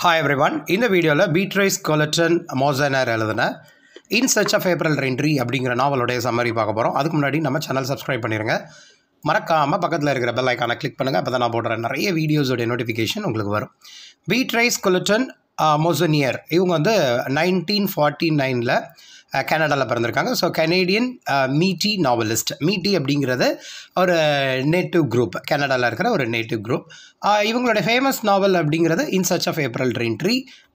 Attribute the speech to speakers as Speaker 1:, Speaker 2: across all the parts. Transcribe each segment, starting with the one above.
Speaker 1: hi every one இந்த வீடியோவில் Beatrice Culleton Mosionier எழுதின in search of April Raintree அப்படிங்கிற நாவலுடைய சம்மரி பார்க்க போகிறோம் அதுக்கு முன்னாடி நம்ம சேனல் சப்ஸ்கிரைப் பண்ணிடுங்க மறக்காமல் பக்கத்தில் இருக்கிற பெல் ஐக்கானை கிளிக் பண்ணுங்கள் அப்போ தான் நான் போடுற நிறைய வீடியோஸோடைய நோட்டிஃபிகேஷன் உங்களுக்கு வரும் பீட்ரைஸ் கொலட்டன் மொசனியர் இவங்க வந்து நைன்டீன் ஃபார்ட்டி நைனில் கனடாவில் பிறந்திருக்காங்க ஸோ கனேடியன் மீட்டி நாவலிஸ்ட் மீட்டி அப்படிங்கிறது ஒரு நேட்டிவ் குரூப் கனடாவில் இருக்கிற ஒரு நேட்டிவ் குரூப் இவங்களுடைய ஃபேமஸ் நாவல் அப்படிங்கிறது in search of April Raintree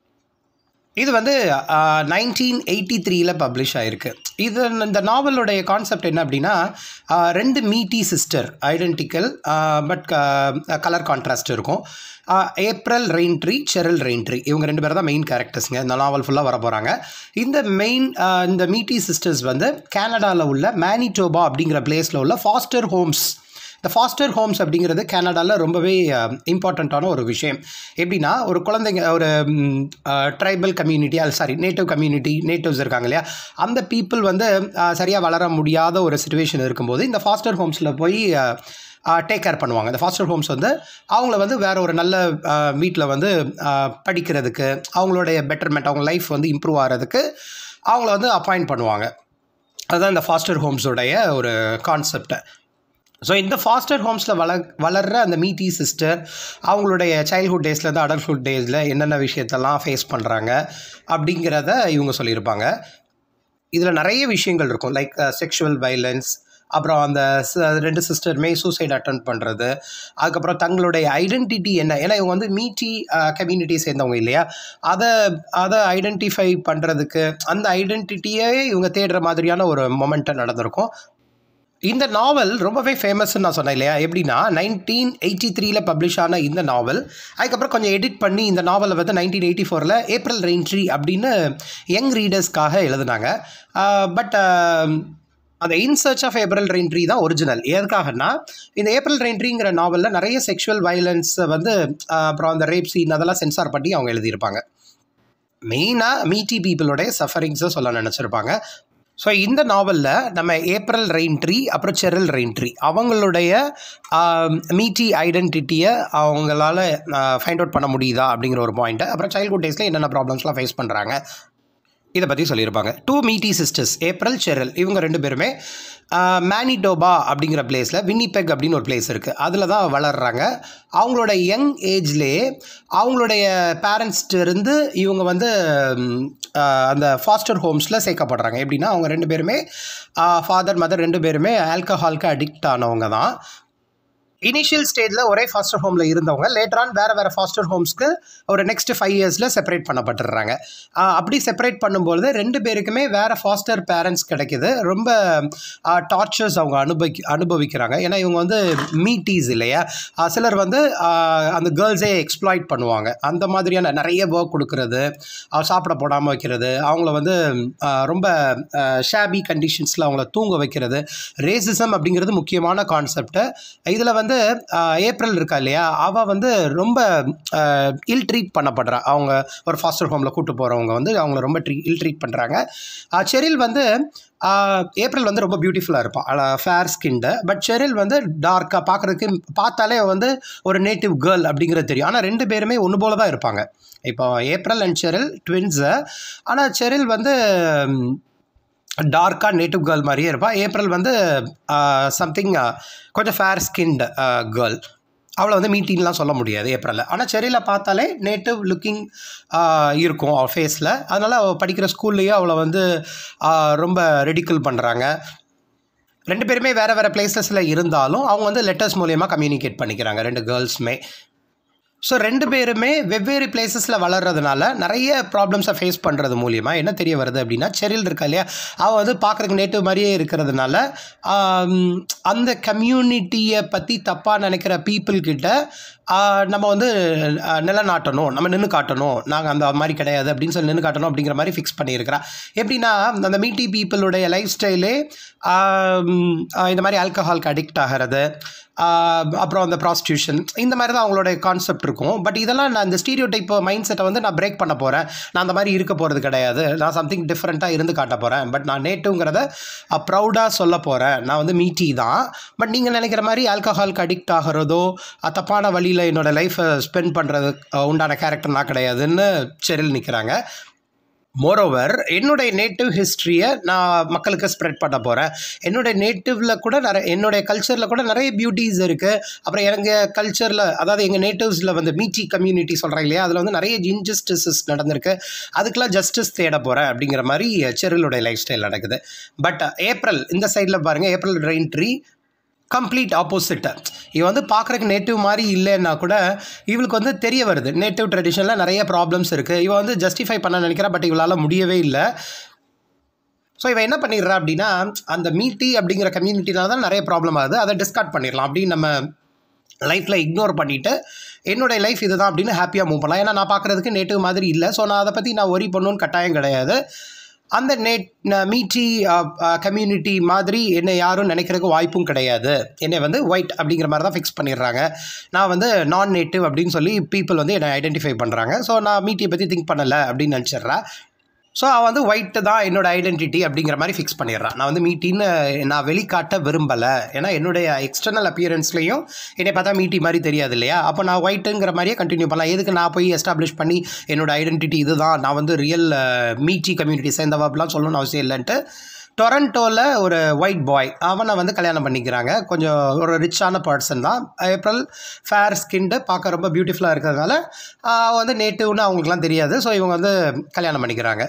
Speaker 1: இது வந்து நைன்டீன் எயிட்டி த்ரீயில் பப்ளிஷ் ஆகிருக்கு இது இந்த நாவலுடைய கான்செப்ட் என்ன அப்படின்னா ஆஹ் ரெண்டு Métis sister identical but colour contrast இருக்கும் April rain Raintree Cheryl Raintree இவங்க ரெண்டு பேர் தான் மெயின் கேரக்டர்ஸுங்க இந்த நாவல் ஃபுல்லாக வர போகிறாங்க இந்த மெயின் இந்த மீட்டி சிஸ்டர்ஸ் வந்து கனடாவில் உள்ள மேனிடோபா அப்படிங்கிற பிளேஸில் உள்ள ஃபாஸ்டர் ஹோம்ஸ் இந்த ஃபாஸ்டர் ஹோம்ஸ் அப்படிங்கிறது கனடாவில் ரொம்பவே இம்பார்ட்டண்ட்டான ஒரு விஷயம் எப்படின்னா ஒரு குழந்தைங்க ஒரு ட்ரைபல் கம்யூனிட்டி அது சாரி நேட்டிவ் கம்யூனிட்டி நேட்டிவ்ஸ் இருக்காங்க இல்லையா அந்த பீப்புள் வந்து சரியாக வளர முடியாத ஒரு சுச்சுவேஷன் இருக்கும்போது இந்த ஃபாஸ்டர் ஹோம்ஸில் போய் டேக் கேர் பண்ணுவாங்க இந்த ஃபாஸ்டர் ஹோம்ஸ் வந்து அவங்கள வந்து வேறு ஒரு நல்ல வீட்டில் வந்து படிக்கிறதுக்கு அவங்களுடைய பெட்டர்மெண்ட் அவங்க லைஃப் வந்து இம்ப்ரூவ் ஆகிறதுக்கு அவங்கள வந்து அப்பாயிண்ட் பண்ணுவாங்க அதுதான் இந்த ஃபாஸ்டர் ஹோம்ஸோடைய ஒரு கான்செப்டை ஸோ இந்த ஃபாஸ்டர் ஹோம்ஸில் வள வளர்கிற அந்த மீட்டி சிஸ்டர் அவங்களுடைய சைல்ட்ஹுட் டேஸ்லேருந்து அடல்ட்ஹுட் டேஸில் என்னென்ன விஷயத்தெல்லாம் ஃபேஸ் பண்ணுறாங்க அப்படிங்கிறத இவங்க சொல்லியிருப்பாங்க இதில் நிறைய விஷயங்கள் இருக்கும் லைக் செக்ஷுவல் வைலன்ஸ் அப்புறம் அந்த ரெண்டு சிஸ்டருமே சூசைட் அட்டன் பண்ணுறது அதுக்கப்புறம் தங்களுடைய ஐடென்டிட்டி என்ன ஏன்னா இவங்க வந்து மீட்டி கம்யூனிட்டி சேர்ந்தவங்க இல்லையா அதை அதை ஐடென்டிஃபை பண்ணுறதுக்கு அந்த ஐடென்டிட்டியே இவங்க தேடுற மாதிரியான ஒரு மொமெண்ட்டை நடந்திருக்கும் இந்த நாவல் ரொம்பவே ஃபேமஸ்ன்னு நான் சொன்னேன் இல்லையா எப்படின்னா நைன்டீன் எயிட்டி த்ரீல பப்ளிஷ் ஆன இந்த நாவல் அதுக்கப்புறம் கொஞ்சம் எடிட் பண்ணி இந்த நாவலை வந்து நைன்டீன் எயிட்டி ஃபோரில் ஏப்ரல் ரெயின்ட்ரி அப்படின்னு யங் ரீடர்ஸ்க்காக எழுதுனாங்க பட் அந்த in search of April Raintree தான் ஒரிஜினல் எதுக்காகனா இந்த ஏப்ரல் ரெயின்ட்ரிங்கிற நாவலில் நிறைய செக்ஷுவல் வயலன்ஸை வந்து அப்புறம் அந்த ரேப் சீன் அதெல்லாம் சென்சார் பண்ணி அவங்க எழுதியிருப்பாங்க மெயினாக மீட்டி பீப்புளோடைய சஃபரிங்ஸை சொல்ல நினச்சிருப்பாங்க ஸோ இந்த நாவலில் நம்ம ஏப்ரல் ரெயின் ட்ரீ அப்புறம் செரல் ரெயின் ட்ரீ அவங்களுடைய மீட்டி ஐடென்டிட்டியை அவங்களால ஃபைண்ட் அவுட் பண்ண முடியுதா அப்படிங்கிற ஒரு பாயிண்ட்டு அப்புறம் சைல்ட்ஹுட் டேஸில் என்னென்ன ப்ராப்ளம்ஸ்லாம் ஃபேஸ் பண்ணுறாங்க இதை பற்றி சொல்லியிருப்பாங்க டூ மீட்டி சிஸ்டர்ஸ் ஏப்ரல் செரல் இவங்க ரெண்டு பேருமே மேனிடோபா அப்படிங்கிற பிளேஸில் வின்னிபெக் அப்படின்னு ஒரு பிளேஸ் இருக்குது அதில் தான் வளர்கிறாங்க அவங்களோட யங் ஏஜ்லேயே அவங்களுடைய பேரண்ட்ஸ்டிருந்து இவங்க வந்து அந்த ஃபாஸ்டர் ஹோம்ஸில் சேர்க்கப்படுறாங்க எப்படின்னா அவங்க ரெண்டு பேருமே ஃபாதர் மதர் ரெண்டு பேருமே ஆல்கஹால்க்கு அடிக்ட் ஆனவங்க தான் இனிஷியல் ஸ்டேஜில் ஒரே ஃபாஸ்டர் ஹோமில் இருந்தவங்க லேட்டரான் வேறு வேறு ஃபாஸ்டர் ஹோம்ஸ்க்கு ஒரு நெக்ஸ்ட் ஃபைவ் இயர்ஸில் செப்பரேட் பண்ணப்பட்டுடுறாங்க அப்படி செப்பரேட் பண்ணும்பொழுது ரெண்டு பேருக்குமே வேறு ஃபாஸ்டர் பேரண்ட்ஸ் கிடைக்கிது ரொம்ப டார்ச்சர்ஸ் அவங்க அனுபவி அனுபவிக்கிறாங்க ஏன்னா இவங்க வந்து மீட்டீஸ் இல்லையா சிலர் வந்து அந்த கேர்ள்ஸே எக்ஸ்ப்ளாய்ட் பண்ணுவாங்க அந்த மாதிரியான நிறைய ஒர்க் கொடுக்கறது சாப்பிட போடாமல் வைக்கிறது அவங்கள வந்து ரொம்ப ஷாபி கண்டிஷன்ஸில் அவங்கள தூங்க வைக்கிறது ரேசிசம் அப்படிங்கிறது முக்கியமான கான்செப்டை இதில் வந்து வந்து ஏப்ரல் இருக்கா இல்லையா அவள் வந்து ரொம்ப இல் ட்ரீட் பண்ணப்படுறா அவங்க ஒரு ஃபாஸ்டர் ஹோமில் கூட்டு போகிறவங்க வந்து அவங்கள ரொம்ப ட்ரீ இல் ட்ரீட் பண்ணுறாங்க செரில் வந்து ஏப்ரல் வந்து ரொம்ப பியூட்டிஃபுல்லாக இருப்பாள் ஃபேர் ஸ்கின்டு பட் செரில் வந்து டார்க்காக பார்க்குறதுக்கு பார்த்தாலே வந்து ஒரு நேட்டிவ் கேர்ள் அப்படிங்கிறது தெரியும் ஆனால் ரெண்டு பேருமே ஒன்று போல தான் இருப்பாங்க இப்போ ஏப்ரல் அண்ட் செரில் ட்வின்ஸு ஆனால் செரில் வந்து டார்க்காக நேட்டிவ் கேர்ள் மாதிரியே இருப்பாள் ஏப்ரல் வந்து சம்திங் கொஞ்சம் ஃபேர் ஸ்கின்டு கேர்ள் அவளை வந்து மீட்டிங்லாம் சொல்ல முடியாது ஏப்ரலில் ஆனால் செரியில் பார்த்தாலே நேட்டிவ் லுக்கிங் இருக்கும் அவள் ஃபேஸில் அதனால் அவள் படிக்கிற ஸ்கூல்லையே அவளை வந்து ரொம்ப ரெடிக்கல் பண்ணுறாங்க ரெண்டு பேருமே வேறு வேறு பிளேசஸில் இருந்தாலும் அவங்க வந்து லெட்டர்ஸ் மூலியமாக கம்யூனிகேட் பண்ணிக்கிறாங்க ரெண்டு கேர்ள்ஸுமே ஸோ ரெண்டு பேருமே வெவ்வேறு பிளேசஸில் வளர்கிறதுனால நிறைய ப்ராப்ளம்ஸை ஃபேஸ் பண்ணுறது மூலியமாக என்ன தெரிய வருது அப்படின்னா செரில் இருக்கா இல்லையா அவள் வந்து பார்க்குறதுக்கு நேட்டிவ் மாதிரியே இருக்கிறதுனால அந்த கம்யூனிட்டியை பற்றி தப்பாக நினைக்கிற பீப்புள்கிட்ட நம்ம வந்து நிலநாட்டணும் நம்ம நின்று காட்டணும் நாங்கள் அந்த மாதிரி கிடையாது அப்படின்னு சொல்லி நின்று காட்டணும் அப்படிங்கிற மாதிரி ஃபிக்ஸ் பண்ணியிருக்கிறா எப்படின்னா அந்த மீட்டி பீப்புளுடைய லைஃப் ஸ்டைலே இந்த மாதிரி ஆல்கஹால்க்கு அடிக்ட் ஆகிறது அப்புறம் அந்த ப்ராஸ்டியூஷன் இந்த மாதிரி தான் அவங்களோட கான்செப்ட் இருக்கும் பட் இதெல்லாம் நான் இந்த ஸ்டீரியோ டைப் மைண்ட் செட்டை வந்து நான் பிரேக் பண்ண போகிறேன் நான் அந்த மாதிரி இருக்க போகிறது கிடையாது நான் சம்திங் டிஃப்ரெண்ட்டாக இருந்து காட்ட போகிறேன் பட் நான் நேட்டுங்கிறத ப்ரௌடாக சொல்ல போகிறேன் நான் வந்து மீட்டி தான் பட் நீங்கள் நினைக்கிற மாதிரி ஆல்கஹாலுக்கு அடிக்ட் ஆகிறதோ தப்பான வழியில் என்னோட லைஃப்பை ஸ்பெண்ட் பண்ணுறது உண்டான கேரக்டர் நான் கிடையாதுன்னு செரில் நிற்கிறாங்க மோரோவர் என்னுடைய நேட்டிவ் ஹிஸ்ட்ரியை நான் மக்களுக்கு ஸ்ப்ரெட் பண்ண போகிறேன் என்னுடைய நேட்டிவில் கூட நிறைய என்னுடைய கல்ச்சரில் கூட நிறைய பியூட்டிஸ் இருக்குது அப்புறம் எங்கள் கல்ச்சரில் அதாவது எங்கள் நேட்டிவ்ஸில் வந்து மீட்டி கம்யூனிட்டி சொல்கிறாங்க இல்லையா அதில் வந்து நிறைய இன்ஜஸ்டிசஸ் நடந்திருக்கு அதுக்கெல்லாம் ஜஸ்டிஸ் தேட போகிறேன் அப்படிங்கிற மாதிரி செரிலுடைய லைஃப் ஸ்டைல் நடக்குது பட் ஏப்ரல் இந்த சைடில் பாருங்கள் April rain tree complete opposite இவ வந்து பார்க்குறக்கு நேட்டிவ் மாதிரி இல்லைன்னா கூட இவளுக்கு வந்து தெரிய வருது நேட்டிவ் ட்ரெடிஷனில் நிறைய ப்ராப்ளம்ஸ் இருக்குது இவ வந்து ஜஸ்டிஃபை பண்ண நினைக்கிறா பட் இவளால் முடியவே இல்லை ஸோ இவன் என்ன பண்ணிடுறா அப்படின்னா அந்த மீட்டி அப்படிங்கிற கம்யூனிட்டினால தான் நிறைய ப்ராப்ளம் ஆகுது அதை டிஸ்கார்ட் பண்ணிடலாம் அப்படின்னு நம்ம லைஃப்பில் இக்னோர் பண்ணிவிட்டு என்னுடைய லைஃப் இதுதான் அப்படின்னு ஹாப்பியாக மூவ் பண்ணலாம் ஏன்னா நான் பார்க்குறதுக்கு நேட்டிவ் மாதிரி இல்லை ஸோ நான் அதை பற்றி நான் ஒரி பண்ணணுன்னு கட்டாயம் கிடையாது அந்த நெட் மீட்டி கம்யூனிட்டி மாதிரி என்னை யாரும் நினைக்கிறதுக்கு வாய்ப்பும் கிடையாது என்னை வந்து ஒயிட் அப்படிங்கிற மாதிரி தான் ஃபிக்ஸ் பண்ணிடுறாங்க நான் வந்து நான் நேட்டிவ் அப்படின்னு சொல்லி பீப்புள் வந்து என்னை ஐடென்டிஃபை பண்ணுறாங்க ஸோ நான் மீட்டியை பற்றி திங்க் பண்ணலை அப்படின்னு நினச்சிட்றேன் ஸோ அவன் வந்து ஒயிட்டு தான் என்னோட ஐடென்டிட்டி அப்படிங்கிற மாதிரி ஃபிக்ஸ் பண்ணிடுறான் நான் வந்து மீட்டின்னு நான் வெளிக்காட்ட விரும்பலை ஏன்னா என்னுடைய எக்ஸ்டர்னல் அப்பியரன்ஸ்லையும் என்னை பார்த்தா மீட்டி மாதிரி தெரியாது இல்லையா அப்போ நான் ஒயிட்டுங்கிற மாதிரியே கண்டினியூ பண்ணலாம் எதுக்கு நான் போய் எஸ்டாப்ளிஷ் பண்ணி என்னோட ஐடென்டிட்டி இதுதான் நான் வந்து ரியல் மீட்டி கம்யூனிட்டி சேர்ந்தவா அப்படிலாம் சொல்லணும்னு அவசியம் இல்லைன்ட்டு டொரண்டோவில் ஒரு ஒயிட் பாய் அவனை வந்து கல்யாணம் பண்ணிக்கிறாங்க கொஞ்சம் ஒரு ரிச்சான பர்சன் தான் ஏப்ரல் ஃபேர் ஸ்கின்டு பார்க்க ரொம்ப பியூட்டிஃபுல்லாக இருக்கிறதுனால வந்து நேட்டிவ்னு அவங்களுக்குலாம் தெரியாது ஸோ இவங்க வந்து கல்யாணம் பண்ணிக்கிறாங்க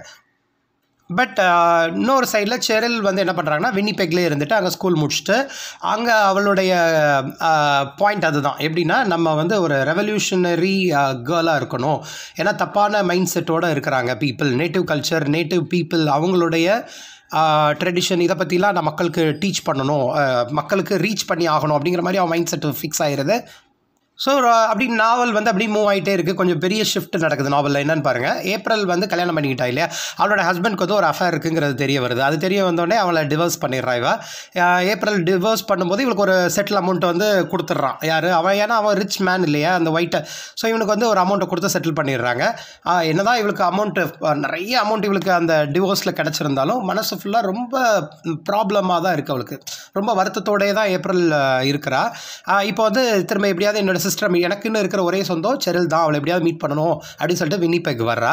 Speaker 1: பட் இன்னொரு சைடில் செரில் வந்து என்ன பண்ணுறாங்கன்னா வின்னிபெக்லேயே இருந்துட்டு அங்கே ஸ்கூல் முடிச்சுட்டு அங்கே அவளுடைய பாயிண்ட் அதுதான் எப்படின்னா நம்ம வந்து ஒரு ரெவல்யூஷனரி கேர்ளாக இருக்கணும் ஏன்னா தப்பான மைண்ட் செட்டோடு இருக்கிறாங்க people native culture native people அவங்களுடைய ட்ரெடிஷன் இதை பற்றிலாம் நான் மக்களுக்கு டீச் பண்ணணும் மக்களுக்கு ரீச் பண்ணி ஆகணும் அப்படிங்கிற மாதிரி அவன் மைண்ட் செட் ஃபிக்ஸ் ஆகிடுது ஸோ அப்படி நாவல் வந்து அப்படியே மூவ் ஆகிட்டே இருக்குது கொஞ்சம் பெரிய ஷிஃப்ட் நடக்குது நாவலில் என்னன்னு பாருங்கள் ஏப்ரல் வந்து கல்யாணம் பண்ணிக்கிட்டா இல்லையா அவளோட ஹஸ்பண்ட்க்கு வந்து ஒரு அஃபேர் இருக்குங்கிறது தெரிய வருது அது தெரிய வந்தோடனே அவளை டிவோர்ஸ் பண்ணிடுறா இவ ஏப்ரல் டிவோர்ஸ் பண்ணும்போது இவளுக்கு ஒரு செட்டில் அமௌண்ட் வந்து கொடுத்துட்றான் யார் அவன் ஏன்னா அவன் ரிச் மேன் இல்லையா அந்த ஒயிட்டை ஸோ இவனுக்கு வந்து ஒரு அமௌண்ட்டை கொடுத்து செட்டில் பண்ணிடுறாங்க என்னதான் இவளுக்கு அமௌண்ட்டு நிறைய அமௌண்ட் இவளுக்கு அந்த டிவோர்ஸில் கிடச்சிருந்தாலும் மனசு ஃபுல்லாக ரொம்ப ப்ராப்ளமாக தான் இருக்குது அவளுக்கு ரொம்ப வருத்தத்தோடே தான் ஏப்ரல் இருக்கிறா இப்போ வந்து திரும்ப எப்படியாவது என்னோட சிஸ்டர் எனக்குன்னு இருக்கிற ஒரே சொந்தம் செரில் தான் அவளை எப்படியாவது மீட் பண்ணணும் அப்படின்னு சொல்லிட்டு வினிபெக் வர்றா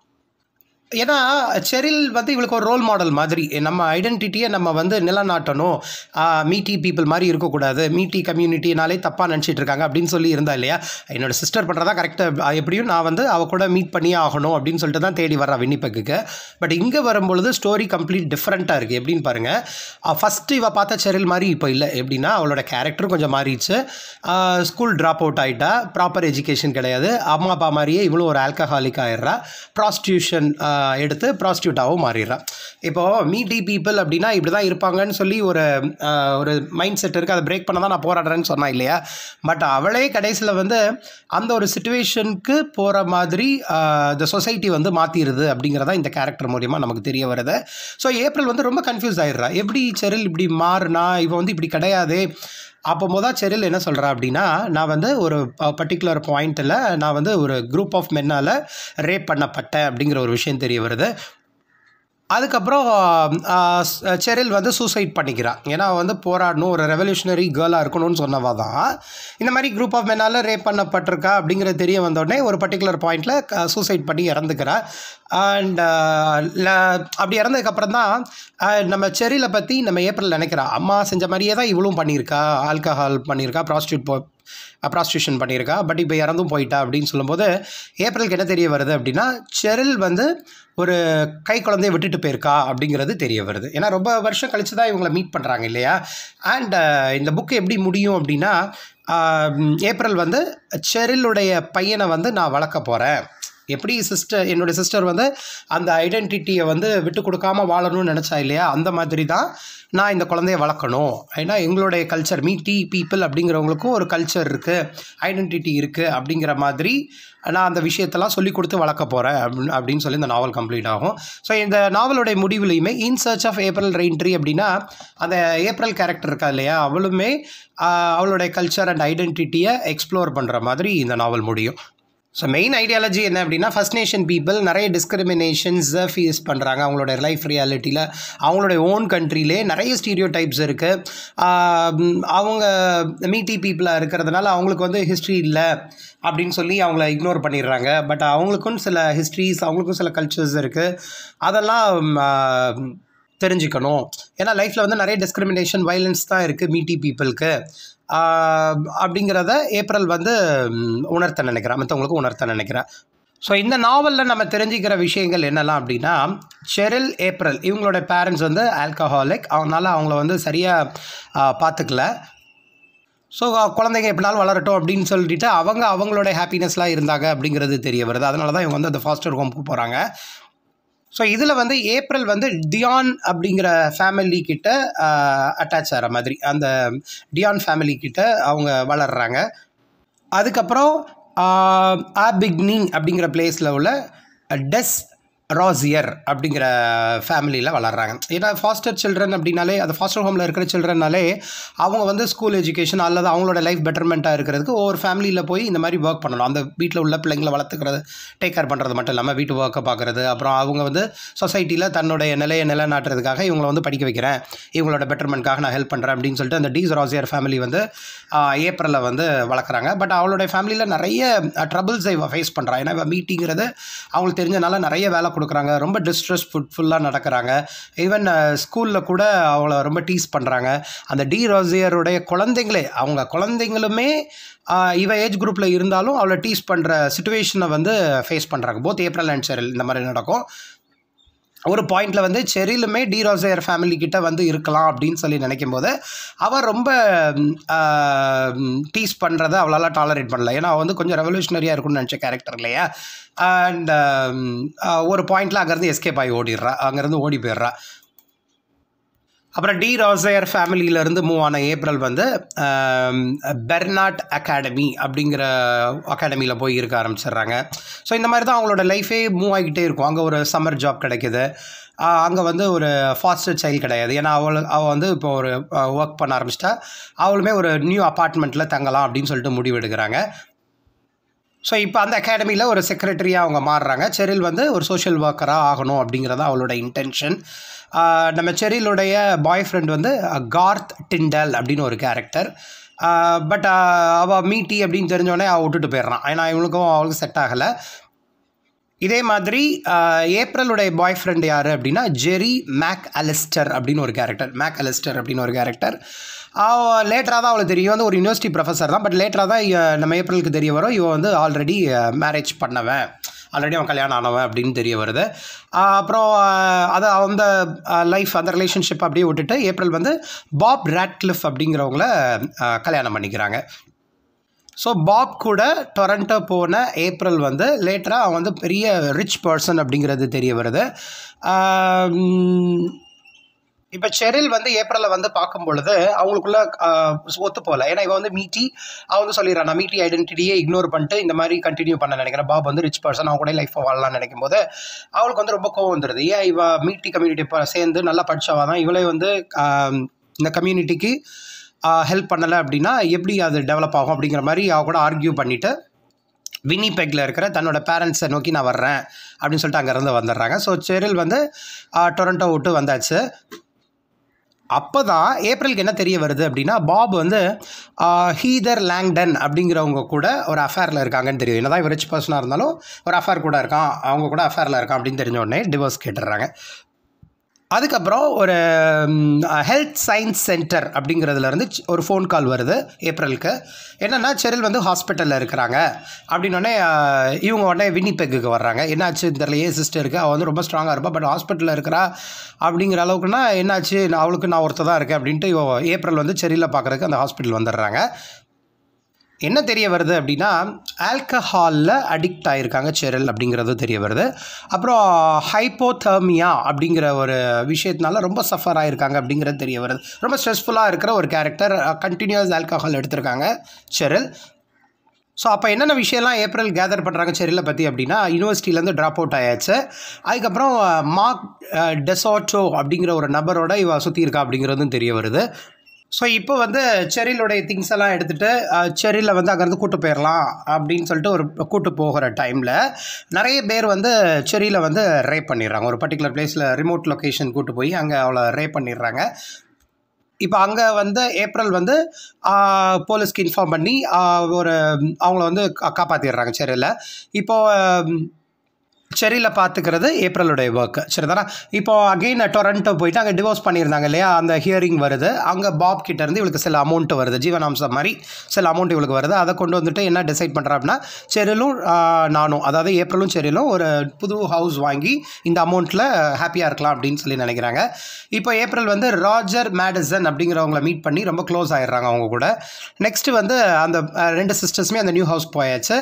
Speaker 1: ஏன்னா செரில் வந்து இவளுக்கு ஒரு ரோல் மாடல் மாதிரி நம்ம ஐடென்டிட்டியை நம்ம வந்து நிலநாட்டணும் மீட்டி பீப்புள் மாதிரி இருக்கக்கூடாது மீட்டி கம்யூனிட்டினாலே தப்பாக நினச்சிட்டு இருக்காங்க அப்படின்னு சொல்லி இருந்தா இல்லையா என்னோட சிஸ்டர் பண்ணுறதா கரெக்டாக எப்படியும் நான் வந்து அவள் கூட மீட் பண்ணியே ஆகணும் அப்படின்னு சொல்லிட்டு தான் தேடி வர்றா வின்னிபெக்கு பட் இங்கே வரும்பொழுது ஸ்டோரி கம்ப்ளீட் டிஃப்ரெண்ட்டாக இருக்குது எப்படின்னு பாருங்கள் ஃபஸ்ட்டு இவள் பார்த்த செரில் மாதிரி இப்போ இல்லை எப்படின்னா அவளோட கேரக்டரும் கொஞ்சம் மாறிடுச்சு ஸ்கூல் ட்ராப் அவுட் ஆகிட்டா ப்ராப்பர் எஜுகேஷன் கிடையாது அம்மா அப்பா மாதிரியே இவளும் ஒரு ஆல்கஹாலிக் ஆயிடுறா ப்ராஸ்டியூஷன் எடுத்து ப்ராஸ்டியூட்டாகவும் மாறிடுறான் இப்போது மீட்டி பீப்புள் அப்படின்னா இப்படி தான் இருப்பாங்கன்னு சொல்லி ஒரு ஒரு மைண்ட் செட் இருக்குது அதை பிரேக் பண்ண தான் நான் போராடுறேன்னு சொன்னேன் இல்லையா பட் அவளே கடைசியில் வந்து அந்த ஒரு சுச்சுவேஷனுக்கு போகிற மாதிரி இந்த சொசைட்டி வந்து மாற்றிடுது அப்படிங்கிறதா இந்த கேரக்டர் மூலியமாக நமக்கு தெரிய வருது ஸோ ஏப்ரல் வந்து ரொம்ப கன்ஃபியூஸ் ஆகிடுறா எப்படி செரில் இப்படி மாறுனா இவன் வந்து இப்படி கிடையாது அப்போ மொதல் செரில் என்ன சொல்கிறா அப்படின்னா நான் வந்து ஒரு பர்டிகுலர் பாயிண்ட்டில் நான் வந்து ஒரு குரூப் ஆஃப் மென்னால் ரேப் பண்ணப்பட்டேன் அப்படிங்கிற ஒரு விஷயம் தெரிய வருது அதுக்கப்புறம் செரில் வந்து சூசைட் பண்ணிக்கிறான் ஏன்னா வந்து போராடணும் ஒரு ரெவல்யூஷனரி கேர்ளாக இருக்கணும்னு சொன்னவா தான் இந்த மாதிரி குரூப் ஆஃப் மென்னால் ரேப் பண்ணப்பட்டிருக்கா அப்படிங்கிறது தெரிய வந்தோடனே ஒரு பர்டிகுலர் பாயிண்டில் சூசைட் பண்ணி இறந்துக்கிறா அண்ட் அப்படி இறந்ததுக்கப்புறம் தான் நம்ம செரியில் பற்றி நம்ம ஏப்ரல் நினைக்கிறா அம்மா செஞ்ச மாதிரியே தான் இவளும் பண்ணியிருக்கா ஆல்கஹால் பண்ணியிருக்கா ப்ராஸ்டியூட் போ ப்ராஸ்டியூஷன் பண்ணியிருக்கா பட் இப்போ இறந்தும் போயிட்டா அப்படின்னு சொல்லும்போது ஏப்ரலுக்கு என்ன தெரிய வருது அப்படின்னா செரில் வந்து ஒரு கை குழந்தைய விட்டுட்டு போயிருக்கா அப்படிங்கிறது தெரிய வருது ஏன்னா ரொம்ப வருஷம் கழிச்சு தான் இவங்களை மீட் பண்ணுறாங்க இல்லையா அண்ட் இந்த புக்கு எப்படி முடியும் அப்படின்னா ஏப்ரல் வந்து செரிலுடைய பையனை வந்து நான் வளர்க்க போகிறேன் எப்படி சிஸ்டர் என்னுடைய சிஸ்டர் வந்து அந்த ஐடென்டிட்டியை வந்து விட்டு கொடுக்காம வாழணும்னு நினச்சா இல்லையா அந்த மாதிரி தான் நான் இந்த குழந்தைய வளர்க்கணும் ஏன்னா எங்களுடைய கல்ச்சர் மீட்டி பீப்புள் அப்படிங்கிறவங்களுக்கும் ஒரு கல்ச்சர் இருக்குது ஐடென்டிட்டி இருக்குது அப்படிங்கிற மாதிரி நான் அந்த விஷயத்தெல்லாம் சொல்லி கொடுத்து வளர்க்க போகிறேன் அப்படின்னு அப்படின்னு சொல்லி இந்த நாவல் கம்ப்ளீட் ஆகும் ஸோ இந்த நாவலுடைய முடிவுலையுமே in search of April Raintree அப்படின்னா அந்த ஏப்ரல் கேரக்டர் இருக்கா இல்லையா அவளுமே ஆஹ், அவளுடைய கல்ச்சர் அண்ட் ஐடென்டிட்டியை எக்ஸ்ப்ளோர் பண்ணுற மாதிரி இந்த நாவல் முடியும் ஸோ மெயின் ஐடியாலஜி என்ன அப்படின்னா ஃபர்ஸ்ட் நேஷன் பீப்புள் நிறைய டிஸ்கிரிமினேஷன்ஸை ஃபேஸ் பண்ணுறாங்க அவங்களோட லைஃப் ரியாலிட்டியில் அவங்களுடைய ஓன் கண்ட்ரிலே நிறைய ஸ்டீரியோ டைப்ஸ் இருக்குது அவங்க மீட்டி பீப்புளாக இருக்கிறதுனால அவங்களுக்கு வந்து ஹிஸ்ட்ரி இல்லை அப்படின்னு சொல்லி அவங்கள இக்னோர் பண்ணிடுறாங்க பட் அவங்களுக்கும் சில ஹிஸ்ட்ரிஸ் அவங்களுக்கும் சில கல்ச்சர்ஸ் இருக்குது அதெல்லாம் ஆஹ், தெரிஞ்சுக்கணும் ஏன்னா லைஃப்பில் வந்து நிறைய டிஸ்கிரிமினேஷன் வயலன்ஸ் தான் இருக்குது மீட்டி பீப்புளுக்கு அப்படிங்கிறத ஏப்ரல் வந்து ம், உணர்த்த நினைக்கிறேன் மற்றவங்களுக்கு உணர்த்த நினைக்கிறேன் ஸோ இந்த நாவலில் நம்ம தெரிஞ்சுக்கிற விஷயங்கள் என்னெல்லாம் அப்படின்னா ஷெரில் ஏப்ரல் இவங்களோட பேரண்ட்ஸ் வந்து ஆல்கஹாலிக் அவங்களால அவங்கள வந்து சரியாக பார்த்துக்கல ஸோ குழந்தைங்க எப்படினாலும் வளரட்டும் அப்படின்னு சொல்லிட்டு அவங்க அவங்களோட ஹாப்பினஸ்லாம் இருந்தாங்க அப்படிங்கிறது தெரிய வருது அதனால தான் இவங்க வந்து அந்த ஃபாஸ்டர் ஹோம்க்கு போகிறாங்க ஸோ இதில் வந்து ஏப்ரல் வந்து டியான் அப்படிங்கிற ஃபேமிலி கிட்ட அட்டாச் ஆகிற மாதிரி அந்த டியான் ஃபேமிலி கிட்ட அவங்க வளர்கிறாங்க அதுக்கப்புறம் ஆபிக்னிங் அப்படிங்கிற பிளேஸில் உள்ள டெஸ் ராசியர் அப்படிங்கிற ஃபேமிலியில் வளர்கிறாங்க ஏன்னா ஃபாஸ்டர் சில்ட்ரன் அப்படின்னாலே அது ஃபாஸ்டர் ஹோமில் இருக்கிற சில்ட்ரன்னாலே அவங்க வந்து ஸ்கூல் எஜுகேஷன் அல்லது அவங்களோட லைஃப் பெட்டர்மெண்ட்டாக இருக்கிறதுக்கு ஒவ்வொரு ஃபேமிலியில் போய் இந்த மாதிரி ஒர்க் பண்ணணும் அந்த வீட்டில் உள்ள பிள்ளைங்களை வளர்த்துக்கிறது டேக் கேர் பண்ணுறது மட்டும் இல்லாமல் வீட்டு ஒர்க்கை பார்க்குறது அப்புறம் அவங்க வந்து சொசைட்டியில் தன்னுடைய நிலையை நிலைநாட்டுறதுக்காக இவங்களை வந்து படிக்க வைக்கிறேன் இவங்களோட பெட்டர்மெண்ட்காக நான் ஹெல்ப் பண்ணுறேன் அப்படின்னு சொல்லிட்டு அந்த டீஸ் ராசியர் ஃபேமிலி வந்து ஏப்ரலில் வந்து வளர்க்குறாங்க பட் அவளுடைய ஃபேமிலியில் நிறைய ட்ரபிள்ஸை இவ ஃபேஸ் பண்ணுறான் ஏன்னா இவ மீட்டிங்கிறது அவங்களுக்கு தெரிஞ்சனால நிறைய வேலை கொடுக்குறாங்க ரொம்ப டிஸ்ட்ரெஸ் ஃபுட்ஃபுல்லாக நடக்கிறாங்க ஈவன் ஸ்கூலில் கூட அவளை ரொம்ப டீஸ் பண்ணுறாங்க அந்த டி ராசியருடைய குழந்தைங்களே அவங்க குழந்தைங்களுமே ஆஹ், இவ ஏஜ் குரூப்பில் இருந்தாலும் அவளை டீஸ் பண்ணுற சுச்சுவேஷனை வந்து ஃபேஸ் பண்ணுறாங்க போத் ஏப்ரல் அண்ட் செரில் இந்த மாதிரி நடக்கும் ஒரு பாயிண்ட்ல வந்து செரிலுமே டி ரோசையர் ஃபேமிலி கிட்ட வந்து இருக்கலாம் அப்படின்னு சொல்லி நினைக்கும் போது அவள் ரொம்ப டீஸ் பண்ணுறதை அவளால் டாலரேட் பண்ணல ஏன்னா அவள் வந்து கொஞ்சம் ரெவல்யூஷனரியாக இருக்கும்னு நினச்ச கேரக்டர் இல்லையா அண்ட் ஒரு பாயிண்ட்ல அங்கேருந்து எஸ்கேப் ஆகி ஓடிடுறா அங்கேருந்து ஓடி போயிடுறா அப்புறம் டி ராசையர் ஃபேமிலியிலேருந்து மூவ் ஆன ஏப்ரல் வந்து பெர்னாட் அகாடமி அப்படிங்கிற அகாடமியில் போய் இருக்க ஆரம்பிச்சிடுறாங்க ஸோ இந்த மாதிரி தான் அவங்களோட லைஃபே மூவ் ஆகிக்கிட்டே இருக்கும் அங்கே ஒரு சம்மர் ஜாப் கிடைக்குது அங்கே வந்து ஒரு ஃபாஸ்டர் சைல்டு கிடையாது ஏன்னா அவள் அவள் வந்து இப்போ ஒரு ஒர்க் பண்ண ஆரம்பிச்சிட்டா அவளுமே ஒரு நியூ அப்பார்ட்மெண்ட்டில் தங்கலாம் அப்படின்னு சொல்லிட்டு முடிவு எடுக்கிறாங்க ஸோ இப்போ அந்த அகாடமியில் ஒரு செக்ரட்டரியாக அவங்க மாறுறாங்க செரில் வந்து ஒரு சோஷியல் ஒர்க்கராக ஆகணும் அப்படிங்கிறது அவளோட இன்டென்ஷன் நம்ம செரிலுடைய பாய் ஃப்ரெண்ட் வந்து கார்த் டிண்டல் அப்படின்னு ஒரு கேரக்டர் பட் அவள் மீட்டி அப்படின்னு தெரிஞ்சோடனே அவள் விட்டுட்டு போயிடுறான் ஏன்னா இவனுக்கும் அவளுக்கு செட் ஆகலை இதே மாதிரி ஆஹ், ஏப்ரலுடைய பாய் ஃப்ரெண்ட் யார் அப்படின்னா ஜெரி மேக் அலிஸ்டர் அப்படின்னு ஒரு கேரக்டர் மேக் அலிஸ்டர் அப்படின்னு ஒரு கேரக்டர் லேட்டராக தான் அவளுக்கு தெரியும் வந்து ஒரு யூனிவர்சிட்டி ப்ரொஃபஸர் தான் பட் லேட்டராக தான் இவ- நம்ம ஏப்ரலுக்கு தெரிய வரும் இவன் வந்து ஆல்ரெடி மேரேஜ் பண்ணவன் ஆல்ரெடி அவன் கல்யாணம் ஆனவன் அப்படின்னு தெரிய வருது ஆஹ், அப்புறம் ஆஹ், அதை அந்த லைஃப் அந்த ரிலேஷன்ஷிப் அப்படியே விட்டுட்டு ஏப்ரல் வந்து பாப் ராட்க்ளிஃப் அப்படிங்கிறவங்கள ஆஹ், கல்யாணம் பண்ணிக்கிறாங்க ஸோ பாப் கூட டொரண்டோ போன ஏப்ரல் வந்து லேட்டராக அவன் வந்து பெரிய ரிச் பர்சன் அப்படிங்கிறது தெரிய வருது இப்போ செரில் வந்து ஏப்ரலில் வந்து பார்க்கும் பொழுது அவங்களுக்குள்ள ஆஹ், ஒத்து போகல ஏன்னா இவன் வந்து மீட்டி அவன் வந்து சொல்லிடுறான் நான் மீட்டி ஐடென்டிட்டியே இக்னோர் பண்ணிட்டு இந்த மாதிரி கண்டினியூ பண்ண நினைக்கிறேன் பாப் வந்து ரிச் பர்சன் அவன் கூட லைஃப்பை வாழலாம்னு நினைக்கும் போது அவளுக்கு வந்து ரொம்ப கோவம் வந்துடுது ஏன் இவ மீட்டி கம்யூனிட்டி சேர்ந்து நல்லா படிச்சவா தான் இவளே வந்து ஆஹ், இந்த கம்யூனிட்டிக்கு ஹெல்ப் பண்ணலை அப்படின்னா எப்படி அது டெவலப் ஆகும் அப்படிங்கிற மாதிரி அவ கூட ஆர்கியூ பண்ணிவிட்டு வினிபெக்கில் இருக்கிற தன்னோட பேரண்ட்ஸை நோக்கி நான் வர்றேன் அப்படின்னு சொல்லிட்டு அங்கேருந்து வந்துடுறாங்க ஸோ செரில் வந்து ஆஹ், டொரண்டோ விட்டு வந்தாச்சு அப்போ தான் ஏப்ரலுக்கு என்ன தெரிய வருது அப்படின்னா பாப் வந்து ஆஹ், ஹீதர் லேங்டன் அப்படிங்கிறவங்க கூட ஒரு அஃபேரில் இருக்காங்கன்னு தெரியும் என்னதான் இவர் ரிச் பர்சனாக இருந்தாலும் ஒரு அஃபேர் கூட இருக்கான் அவங்க கூட அஃபேரில் இருக்கான் அப்படின்னு தெரிஞ்ச உடனே டிவோர்ஸ் கேட்டுடுறாங்க அதுக்கப்புறம் ஒரு ஹெல்த் சயின்ஸ் சென்டர் அப்படிங்கிறதுலேருந்து ஒரு ஃபோன் கால் வருது ஏப்ரலுக்கு என்னென்னா செரில் வந்து ஹாஸ்பிட்டலில் இருக்கிறாங்க அப்படின்னோடனே இவங்க உடனே வினிபெக்குக்கு வர்றாங்க என்னாச்சு தெரியல ஏன் சிஸ்டருக்கு அவள் வந்து ரொம்ப ஸ்ட்ராங்காக இருப்பா பட் ஹாஸ்பிட்டலில் இருக்கிறா அப்படிங்கிற அளவுக்குன்னா என்னாச்சு நான் அவளுக்கு நான் ஒருத்தர் தான் இருக்கேன் அப்படின்ட்டு இவ ஏப்ரல் வந்து செரியில் பார்க்குறதுக்கு அந்த ஹாஸ்பிட்டல் வந்துடுறாங்க என்ன தெரிய வருது அப்படின்னா ஆல்கஹாலில் அடிக்ட் ஆகிருக்காங்க செரில் அப்படிங்கிறது தெரிய வருது அப்புறம் ஹைப்போதர்மியா அப்படிங்கிற ஒரு விஷயத்தினால ரொம்ப சஃபர் ஆகிருக்காங்க அப்படிங்கிறது தெரிய வருது ரொம்ப ஸ்ட்ரெஸ்ஃபுல்லாக இருக்கிற ஒரு கேரக்டர் கண்டினியூஸ் ஆல்கஹால் எடுத்திருக்காங்க செரில் ஸோ அப்போ என்னென்ன விஷயம்லாம் ஏப்ரல் கேதர் பண்ணுறாங்க செரியில் பற்றி அப்படின்னா யூனிவர்சிட்டியிலேருந்து ட்ராப் அவுட் ஆயாச்சு அதுக்கப்புறம் மார்க் டெசோட்டோ அப்படிங்கிற ஒரு நபரோட இவ சுற்றி இருக்கா அப்படிங்கிறதும் தெரிய வருது ஸோ இப்போ வந்து செரிலுடைய திங்ஸ் எல்லாம் எடுத்துகிட்டு செரியில் வந்து அங்கேருந்து கூட்டு போயிடலாம் அப்படின்னு சொல்லிட்டு ஒரு கூட்டு போகிற டைமில் நிறைய பேர் வந்து செரியில் வந்து ரேப் பண்ணிடுறாங்க ஒரு பர்டிகுலர் பிளேஸில் ரிமோட் லொக்கேஷன் கூட்டு போய் அங்கே அவளை ரேப் பண்ணிடுறாங்க இப்போ அங்கே வந்து ஏப்ரல் வந்து போலீஸ்க்கு இன்ஃபார்ம் பண்ணி ஒரு அவங்கள வந்து காப்பாற்றிடுறாங்க செரியில் இப்போது செரியில் பார்த்துக்கிறது ஏப்ரலுடைய ஒர்க்கு சரிதானா இப்போ அகெயின் டொரண்டோ போயிட்டு அங்கே டிவோர்ஸ் பண்ணியிருந்தாங்க இல்லையா அந்த ஹியரிங் வருது அங்கே பாப் கிட்டேருந்து இவளுக்கு சில அமௌண்ட் வருது ஜீவனாம்சம் மாதிரி சில அமௌண்ட் இவளுக்கு வருது அதை கொண்டு வந்துட்டு என்ன டிசைட் பண்ணுறா அப்படின்னா செரிலும் நானும் அதாவது ஏப்ரலும் செரிலும் ஒரு புது ஹவுஸ் வாங்கி இந்த அமௌண்ட்டில் ஹாப்பியாக இருக்கலாம் அப்படின்னு சொல்லி நினைக்கிறாங்க இப்போ ஏப்ரல் வந்து ராஜர் மேடிசன் அப்படிங்கிறவங்கள மீட் பண்ணி ரொம்ப க்ளோஸ் ஆகிடுறாங்க அவங்க கூட நெக்ஸ்ட்டு வந்து அந்த ரெண்டு சிஸ்டர்ஸுமே அந்த நியூ ஹவுஸ் போயாச்சு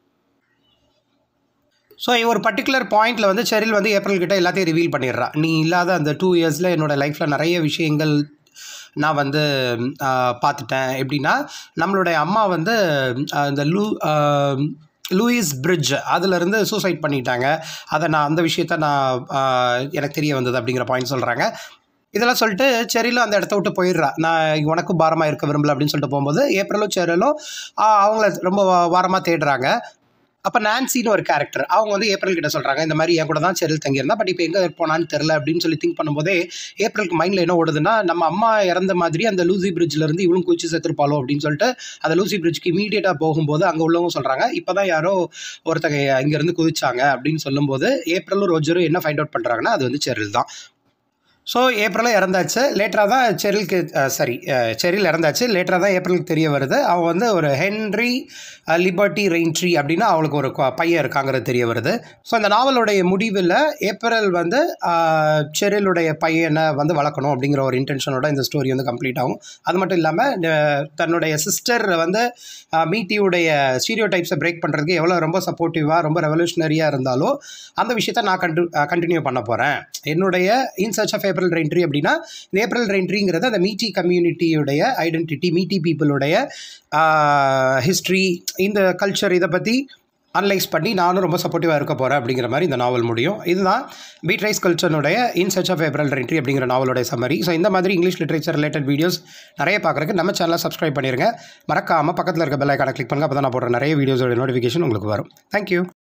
Speaker 1: ஸோ ஒரு பர்டிகுலர் பாயிண்டில் வந்து செரில் வந்து ஏப்ரல் கிட்ட எல்லாத்தையும் ரிவீல் பண்ணிடுறா நீ இல்லாத அந்த டூ இயர்ஸில் என்னோடய லைஃப்பில் நிறைய விஷயங்கள் நான் வந்து பார்த்துட்டேன் எப்படின்னா நம்மளுடைய அம்மா வந்து இந்த லூ லூயிஸ் பிரிட்ஜ் அதிலிருந்து சூசைட் பண்ணிட்டாங்க அதை நான் அந்த விஷயத்த நான் எனக்கு தெரிய வந்தது அப்படிங்கிற பாயிண்ட் சொல்கிறாங்க இதெல்லாம் சொல்லிட்டு செரிலும் அந்த இடத்த விட்டு போயிடுறா நான் உனக்கும் பாரமாக இருக்க விரும்பல அப்படின்னு சொல்லிட்டு போகும்போது ஏப்ரலும் செரிலும் அவங்கள ரொம்ப வாரமாக தேடுறாங்க அப்போ நான்சின்னு ஒரு கேரக்டர் அவங்க வந்து ஏப்ரல் கிட்ட சொல்கிறாங்க இந்த மாதிரி என் கூட தான் செரில் தங்கியிருந்தா பட் இப்போ எங்கே போனான்னு தெரில அப்படின்னு சொல்லி திங்க் பண்ணும்போதே ஏப்ரலுக்கு மைண்டில் என்ன ஓடுதுன்னா நம்ம அம்மா இறந்த மாதிரி அந்த லூசி பிரிட்ஜ்லேருந்து இவளும் குச்சி செத்துருப்பாளோ அப்படின்னு சொல்லிட்டு அந்த லூசி பிரிட்ஜ்க்கு இமீடியட்டாக போகும்போது அங்கே உள்ளவங்க சொல்கிறாங்க இப்போ தான் யாரோ ஒருத்தங்க இங்கேருந்து குதிச்சாங்க அப்படின்னு சொல்லும்போது ஏப்ரலும் ரோஜரும் என்ன ஃபைண்ட் அவுட் பண்ணுறாங்கன்னா அது வந்து செரில் தான் ஸோ ஏப்ரலும் இறந்தாச்சு லேட்டராக தான் செரிலுக்கு சாரி செரில் இறந்தாச்சு லேட்டராக தான் ஏப்ரலுக்கு தெரிய வருது அவன் வந்து ஒரு ஹென்ரி லிபர்ட்டி ரெயின்ட்ரி அப்படின்னு அவளுக்கு ஒரு பையன் இருக்காங்கிறது தெரிய வருது ஸோ அந்த நாவலுடைய முடிவில் ஏப்ரல் வந்து செரிலுடைய பையனை வந்து வளர்க்கணும் அப்படிங்கிற ஒரு இன்டென்ஷனோட இந்த ஸ்டோரி வந்து கம்ப்ளீட் ஆகும் அது மட்டும் இல்லாமல் தன்னுடைய சிஸ்டர் வந்து மீட்டியுடைய ஸ்டீரியோ டைப்ஸை பிரேக் பண்ணுறதுக்கு எவ்வளோ ரொம்ப சப்போர்ட்டிவாக ரொம்ப ரெவல்யூஷனரியாக இருந்தாலும் அந்த விஷயத்த நான் கண்டு கண்டினியூ பண்ண போகிறேன் என்னுடைய in search of April Raintree அப்படின்னா இந்த ஏப்ரல் ரெயின்ட்ரிங்கிறது அந்த மீட்டி கம்யூனிட்டியுடைய ஐடென்டிட்டி மீட்டி பீப்புளுடைய ஹிஸ்ட்ரி இந்த கல்ச்சர் இதை பற்றி அனலைஸ் பண்ணி நானும் ரொம்ப சப்போர்ட்டிவாக இருக்க போகிறேன் அப்படிங்கிற மாதிரி இந்த நாவல் முடியும் இதுதான் பீட்ரைஸ் கல்ச்சர்னுடைய in search of April Raintree அப்படிங்கிற நாவலோடைய சம்மரி ஸோ இந்த மாதிரி இங்கிலீஷ் லிட்ரேச்சர் ரிலேட்டட் வீடியோஸ் நிறைய பார்க்குறதுக்கு நம்ம சேனலை சப்ஸ்கிரைப் பண்ணிடுங்க மறக்காமல் பக்கத்தில் இருக்க பெல் ஐக்கானை கிளிக் பண்ணுங்கள் அப்போ தான் நான் போடுற நிறைய வீடியோஸோட நோட்டிஃபிகேஷன் உங்களுக்கு வரும் தேங்க்யூ